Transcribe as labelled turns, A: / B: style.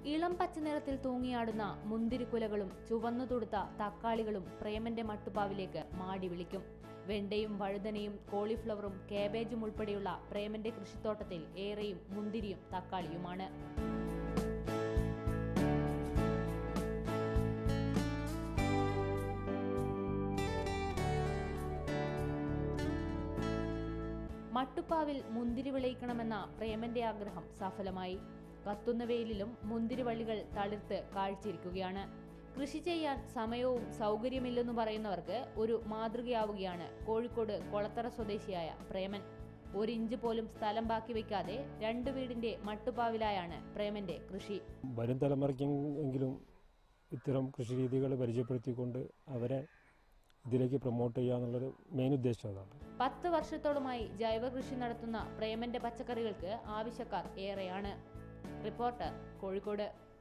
A: ഇളം പച്ചനിറത്തിൽ തൂങ്ങിയാടുന്ന മുന്തിരിക്കുലകളും ചുവന്നു തുടുത്ത തക്കാളികളും പ്രേമന്റെ മട്ടുപ്പാവിലേക്ക് മാടി വിളിക്കും വെണ്ടയും വഴുതനയും കോളിഫ്ലവറും കാബേജും ഉൾപ്പെടെയുള്ള പ്രേമന്റെ കൃഷിത്തോട്ടത്തിൽ ഏറെയും മുന്തിരിയും തക്കാളിയുമാണ് മട്ടുപ്പാവിൽ മുന്തിരി വിളയിക്കണമെന്ന പ്രേമന്റെ ആഗ്രഹം സഫലമായി കത്തുന്ന വെയിലിലും മുന്തിരിവള്ളികൾ തളിർത്ത് കാഴ്ചയിരിക്കുകയാണ് കൃഷി ചെയ്യാൻ സമയവും സൗകര്യമില്ലെന്ന് പറയുന്നവർക്ക് ഒരു മാതൃകയാവുകയാണ് കോഴിക്കോട് കൊളത്തറ സ്വദേശിയായ പ്രേമൻ ഒരു ഇഞ്ച് പോലും സ്ഥലം ബാക്കി വയ്ക്കാതെ രണ്ട് വീടിന്റെ മട്ടുപ്പാവിലായാണ് പ്രേമന്റെ കൃഷി
B: വരും തലമുറയ്ക്കെങ്കിലും ഇത്തരം കൃഷി രീതികൾ പരിചയപ്പെടുത്തിക്കൊണ്ട് അവരെ ഇതിലേക്ക് പ്രൊമോട്ട് ചെയ്യുക എന്നുള്ളൊരു മെയിൻ ഉദ്ദേശം അതാണ്
A: പത്ത് വർഷത്തോളമായി ജൈവ കൃഷി നടത്തുന്ന പ്രേമന്റെ പച്ചക്കറികൾക്ക് ആവശ്യക്കാർ ഏറെയാണ് റിപ്പോർട്ടർ കോഴിക്കോട്